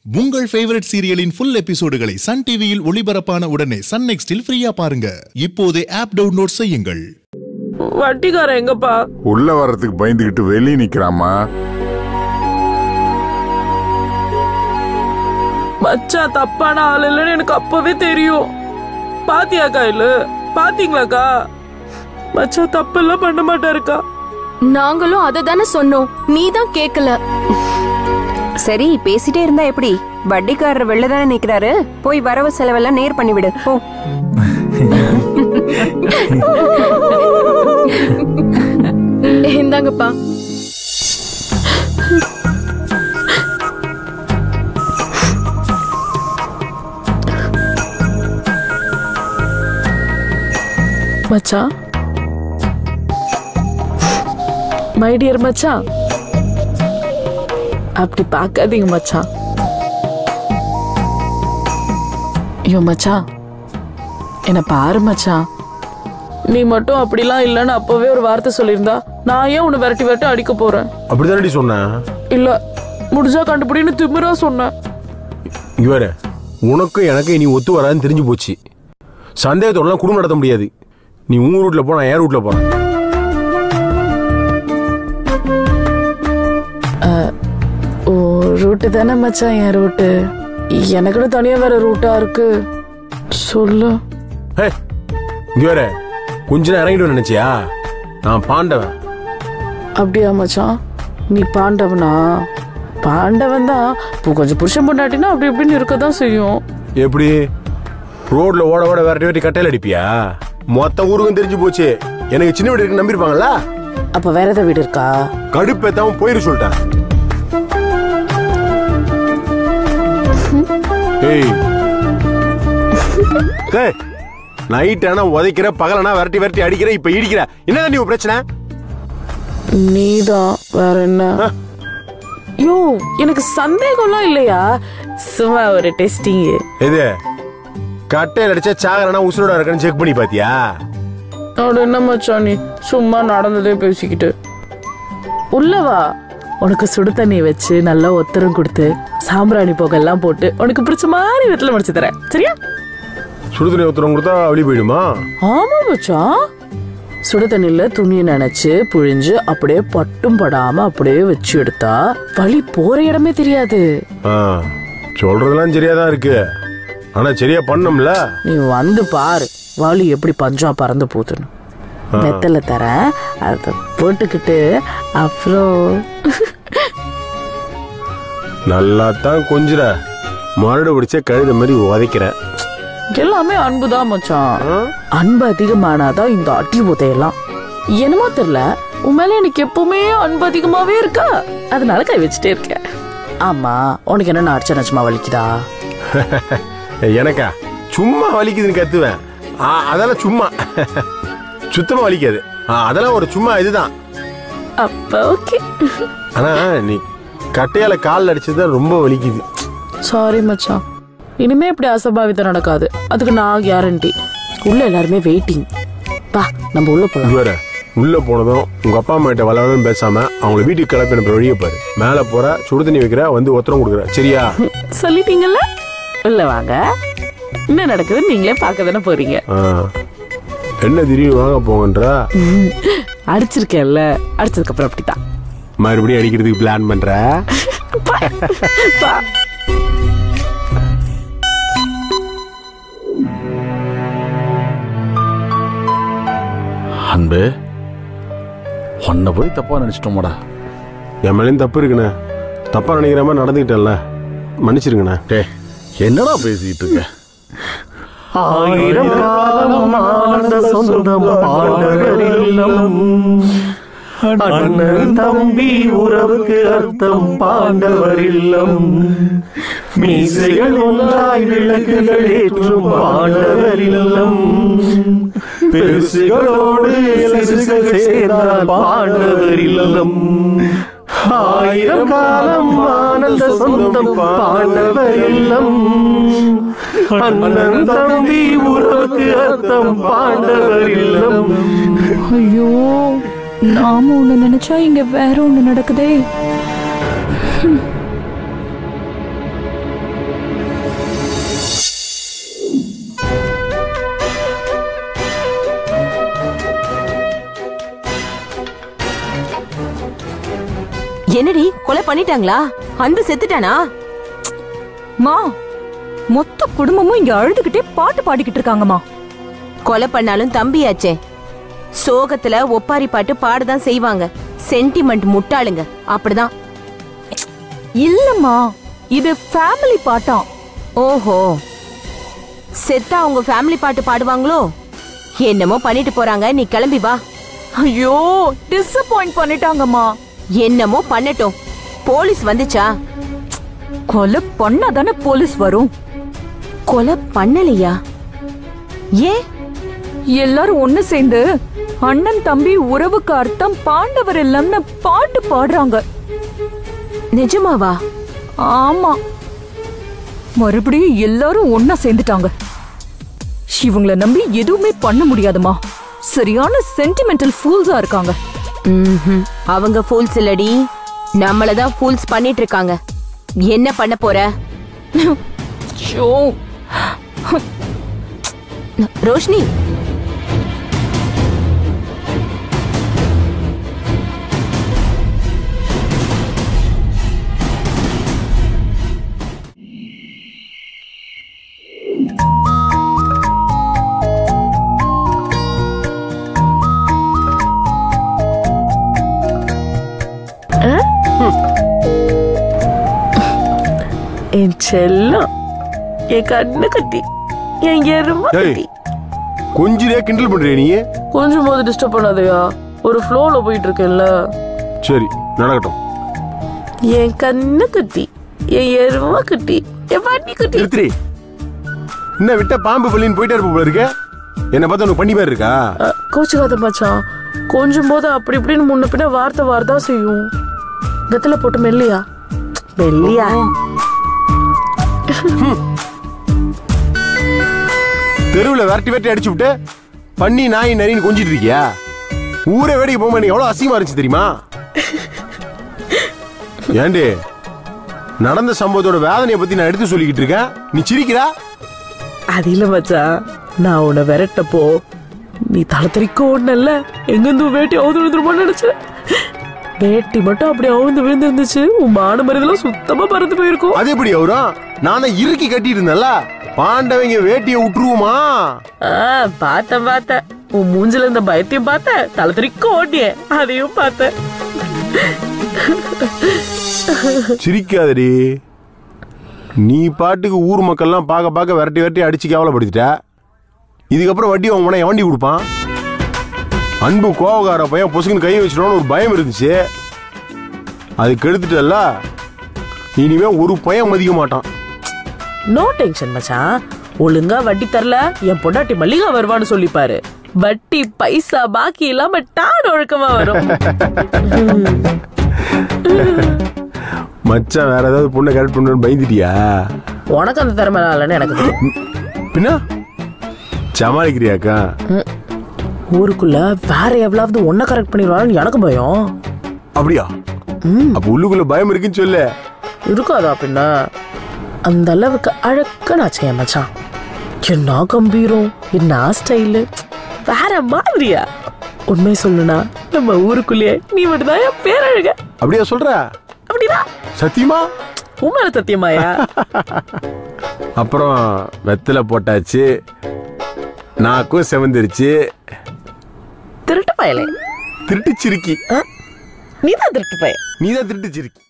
உங்கள் ஃபேவரட் சீரியலின் ஃபுல் எபிசோடுகளை சன் டிவியில் ஒளிபரப்பான உடனே சன் நெக்ஸ்டில் ஃப்ரீயா பாருங்க இப்போதே ஆப் டவுன்லோட் செய்யுங்கள் வட்டிக்காரன் எங்கப்பா உள்ள வர்றதுக்கு பயந்துகிட்டு வெளியே நிக்கிறாமா மச்சான் தப்பான ஆள் இல்லைன்னு எனக்கு அப்பவே தெரியும் பாத்தியாக்கா இல்ல பாத்தீங்களாக்கா மச்சான் தப்பெல்லாம் பண்ண மாட்டாருக்கா நாங்களும் அதை தானே சொன்னோம் நீ தான் கேக்கல சரி பேசிட்டே இருந்தா எப்படி வட்டிக்காரர் வெளில தானே நிக்கிறாரு போய் வரவு செலவெல்லாம் நேர் பண்ணிவிடு போ இந்தாங்கப்பா மச்சான் மை டியர் மச்சான் அப்படி பார்க்காதீங்க மச்சான் ஐயோ மச்சான் என்ன பாரு மச்சான் நீ மட்டும் அப்படிலாம் இல்லைன்னு அப்பவே ஒரு வார்த்தை சொல்லியிருந்தா நான் ஏன் உன்னை விரட்டி விரட்டி அடிக்க போறேன் அப்படிதானடி சொன்னேன் இல்ல முடிஞ்சா கண்டுபிடின்னு திமிரா சொன்னேன் இங்க வேற உனக்கும் எனக்கு இனி ஒத்து வராதுன்னு தெரிஞ்சு போச்சு சந்தேகத்தோடலாம் குடும்பம் நடத்த முடியாது நீ உங்க ரூட்ல போ நான் என் ரூட்ல போறேன் ஓ ரூட்டு தானே மச்சான் என் ரூட்டு எனக்கு தனியா வேற ரூட்டா இருக்கு சொல்லு ஹே இங்க வேற கொஞ்ச நேரம் இறங்கிட்டு நினைச்சியா நான் பாண்டவன் அப்படியா மச்சான் நீ பாண்டவனா பாண்டவன் தான் இப்போ கொஞ்சம் புருஷன் பொண்டாட்டினா அப்படி இப்படின்னு இருக்க தான் செய்யும் எப்படி ரோட்ல ஓட ஓட விரட்டி விரட்டி கட்டையில அடிப்பியா மொத்த ஊருக்கும் தெரிஞ்சு போச்சு எனக்கு சின்ன வீடு இருக்கு நம்பியிருப்பாங்களா அப்ப வேற ஏதாவது வீடு இருக்கா கடுப்பேத்தாம போயிரு சொல்லிட்டேன் ஏய் டேய் நைட் ஆனா உதைக்கிற பகலனா விரட்டி விரட்டி அடிக்கிற இப்ப இடிக்கிற என்னதான் நீ உன் பிரச்சனை நீதான் வேற என்ன யோ எனக்கு சந்தேகம்லாம் இல்லையா சும்மா ஒரு டெஸ்டிங் எது கட்டையில் அடிச்சா சாகரனா உசுரோட இருக்கன்னு செக் பண்ணி பாத்தியா அவட என்ன மச்சான் நீ சும்மா நடந்ததே பேசிக்கிட்டு உள்ளவா உனக்கு சுடு தண்ணி வச்சு நல்லா ஒத்தரம் கொடுத்து சாம்பிராணி புகெல்லாம் போட்டு உனக்கு பிடிச்ச மாதிரி வீட்டுல முடிச்சு தரேன் சரியா சுடுதண்ணி ஒருத்தரம் கொடுத்தா வெளியே போயிடுமா ஆமா மச்சான் சுடு தண்ணியில துணியை நினைச்சு புழிஞ்சு அப்படியே பட்டும் படாம அப்படியே வச்சு எடுத்தா வலி போற இடமே தெரியாது ஆ சொல்றதெல்லாம் சரியா தான் இருக்கு ஆனா சரியா பண்ணோம்ல நீ வந்து பாரு வலி எப்படி பஞ்சா பறந்து போகுதுன்னு வெத்தல தரேன் அதை போட்டுக்கிட்டு அப்புறம் நல்லா தான் கொஞ்சிற மறுடு பிடிச்ச கழுத மாதிரி உதைக்கிற எல்லாமே அன்புதான் மச்சான் அன்பு அதிகமானாதான் இந்த அட்டி புதையெல்லாம் என்னமோ தெரியல உன் மேல எனக்கு எப்பவுமே அன்பு அதிகமாவே இருக்கா அதனால கை வச்சுட்டே இருக்கேன் ஆமா உனக்கு என்ன அடிச்ச நச்சமா வலிக்குதா எனக்கா சும்மா வலிக்குதுன்னு கத்துவேன் ஆ, அதெல்லாம் சும்மா சுத்தமா வலிக்காது ஆ, அதெல்லாம் ஒரு சும்மா இதுதான் அப்ப ஓகே ஆனா நீ கட்டையால கால் அடிச்சது ரொம்ப வலிக்குது சாரி மச்சான் இனிமே இப்படி அசம்பாவிதம் நடக்காது அதுக்கு நான் கேரண்டி உள்ள எல்லாருமே வெயிட்டிங் பா நம்ம உள்ள போலாம் இது வேற உள்ள போனதும் உங்க அப்பா அம்மா கிட்ட வளவலன்னு பேசாம அவங்கள வீட்டுக்கு கிளப்பி அனுப்புற வழியை பாரு மேல போற சுடு தண்ணி வைக்கிற வந்து ஒத்தரம் கொடுக்குற சரியா சொல்லிட்டீங்கல்ல உள்ள வாங்க என்ன நடக்குதுன்னு நீங்களே பார்க்க தானே போறீங்க ஆ. என்ன திடீர்னு வாங்க போங்கன்றா அடிச்சிருக்கேன்ல அடிச்சதுக்கு அப்புறம் அப்படித்தான் மறுபடியும் அடிக்கிறதுக்கு பிளான் பண்ற பா. பா. அன்பு உன்னை போய் தப்பா நினைச்சிட்டோமாடா என் மேலேயும் தப்பு இருக்குண்ணே தப்பா நினைக்கிற மாதிரி நடந்துக்கிட்டேன்ல மன்னிச்சிருங்கண்ணே டே என்னடா பேசிட்டு இருக்க ஆயிரம் காலம் ஆனந்த சொந்தம் பாண்டவர் இல்லம் அண்ணன் தம்பி உறவுக்கு அர்த்தம் பாண்டவர் இல்லம் மீசைகள் ஒன்றாய் விளக்குகள் ஏற்றும் பாண்டவர் இல்லம் பெருசுகளோடு சிறுசுகள் சேர்ந்தால் பாண்டவர் இல்லம் ஆயிரம் காலம் ஆனந்த சொந்தம் பாண்டவர் இல்லம் அண்ணன் தம்பி உறவுக்கு அர்த்தம் பாண்டவர் இல்லம் ஐயோ நாம ஒண்ணு நினைச்சா இங்க வேற ஒண்ணு நடக்குதே என்னடி கொலை பண்ணிட்டாங்களா அன்பு செத்துட்டானா மா மொத்த குடும்பமும் இங்க அழுதுகிட்டே பாட்டு பாடிக்கிட்டு இருக்காங்கம்மா கொலை பண்ணாலும் தம்பியாச்சே சோகத்துல ஒப்பாரி பாட்டு பாடதான் செய்வாங்க சென்டிமெண்ட் முட்டாளுங்க அப்படிதான் இல்லம்மா இது ஃபேமிலி பாட்டாம் ஓஹோ செத்தா அவங்க ஃபேமிலி பாட்டு பாடுவாங்களோ என்னமோ பண்ணிட்டு போறாங்க நீ கிளம்பி வா ஐயோ டிசப்பாயிண்ட் பண்ணிட்டாங்கம்மா என்னமோ பண்ணட்டும் போலீஸ் வந்துச்சா கொலை பண்ணாதானே போலீஸ் வரும் கொலை பண்ணலையா ஏன் எல்லாரும் ஒண்ணு சேர்ந்து அண்ணன் தம்பி உறவுக்கு அர்த்தம் பாண்டவர் இல்லம்னு பாட்டு பாடுறாங்க நிஜமாவா ஆமா மறுபடியும் எல்லாரும் ஒன்னா சேர்ந்துட்டாங்க இவங்கள நம்பி எதுவுமே பண்ண முடியாதுமா சரியான சென்டிமெண்டல் ஃபூல்ஸா இருக்காங்க ம்ஹும். அவங்க ஃபூல்ஸ் இல்லடி நம்மளதான் ஃபூல்ஸ் பண்ணிட்டு இருக்காங்க என்ன பண்ண போற ஷோ ரோஷினி என் செல்லம் என் கண்ணு கட்டி என் எருமை ஏய். கட்டி கொஞ்சிலே கிண்டல் பண்றியா நீ கொஞ்சம் போது டிஸ்டர்ப் பண்ணாதயா ஒரு ஃப்ளோல போயிட்டு இருக்கேன்ல சரி நடக்கட்டும் என் கண்ணு குட்டி என் எருமை குட்டி என் பண்ணி குட்டி நிறுத்திரி என்ன விட்ட பாம்பு பள்ளின்னு போயிட்டே இருப்ப போல இருக்க என்ன பார்த்தா உனக்கு பண்ணி பேர் இருக்கா அஹ், கோச்சுக்காத மச்சான் கொஞ்சம் போது அப்படி இப்படின்னு முன்ன பின்ன வார்த்தை வார்த்தா செய்யும் வெத்தலை போட்டு மெல்லியா மெல்லியா தெருவில் விரட்டி விரட்டி அடிச்சு விட்டு பண்ணி நாய் நரின்னு கொஞ்சிட்டு இருக்கியா ஊரே வேடிக்கை போக நீ எவ்வளவு அசிங்கமா இருந்துச்சு தெரியுமா ஏண்டி நடந்த சம்பவத்தோட வேதனையை பத்தி நான் எடுத்து சொல்லிக்கிட்டு இருக்கேன் நீ சிரிக்கிறா அது இல்ல மச்சான் நான் உன்னை விரட்டப்போ நீ தலை தெறிக்க ஓடனல்ல எங்கிருந்து உன் வேட்டி அவுந்து விழுந்துருமோன்னு நினைச்சேன் வேட்டி மட்டும் அப்படி அவுந்து விழுந்து இருந்துச்சு உன் மான மருதெல்லாம் சுத்தமா பறந்து போயிருக்கும் அது எப்படி அவரும் நான் தான் இறுக்கி கட்டிட்டு இருந்தேன்ல பாண்டவங்க வேட்டியை விட்டுருவோமா ஆ, பார்த்தேன் பார்த்தேன் உன் மூஞ்சில இருந்த பயத்தையும் பார்த்தேன் தலை தெறிக்க ஓடிய அதையும் பார்த்தேன் சிரிக்காதடி நீ பாட்டுக்கு ஊர் மக்கள்லாம் பார்க்க பார்க்க விரட்டி விரட்டி அடிச்சு கேவலப்படுத்திட்ட இதுக்கப்புறம் வட்டி அவன் உன வண்டி கொடுப்பான் அன்பு கோவக்கார பையன் பொசுக்குன்னு கை வச்சிடணும்னு ஒரு பயம் இருந்துச்சு அது கெடுத்துட்டல்ல இனிமே ஒரு பையன் மதிக்க மாட்டான் நோ டென்ஷன் மச்சான் ஒழுங்கா வட்டி தரல என் பொண்டாட்டி மல்லிகா வருவான்னு சொல்லிப்பாரு வட்டி பைசா பாக்கி இல்லாம டான் ஒழுக்கமா வரும் மச்சான் வேற ஏதாவது பொண்ணை கரெக்ட் பண்ணுன்னு பயந்துட்டியா உனக்கு அந்த திறமை இல்லைன்னு எனக்கு தெரியும். பின்ன சமாளிக்கிறியாக்கா ஊருக்குள்ள வேற எவ்வளவு ஒன்ன கரெக்ட் பண்ணிடுவான்னு எனக்கு பயம் அப்படியா அப்ப உள்ளுக்குள்ள பயம் இருக்குன்னு சொல்லு இருக்காதா பின்ன அந்த அளவுக்கு அழக்க நான் செய்ய மச்சான் என்ன கம்பீரம் என்ன ஸ்டைலு வேற மாதிரியா உண்மை சொல்லுனா நம்ம ஊருக்குள்ளேயே நீ மட்டும்தான் என் பேரழக அப்படியா சொல்ற அப்படின்னா சத்தியமா உண்மையில சத்தியமாயா அப்புறம் வெத்தலை போட்டாச்சு நாக்கும் செவந்துருச்சு திருட்டு பயலே திருட்டு சிரிக்கி நீதான் திருட்டு பய நீதான் திருட்டு சிரிக்கி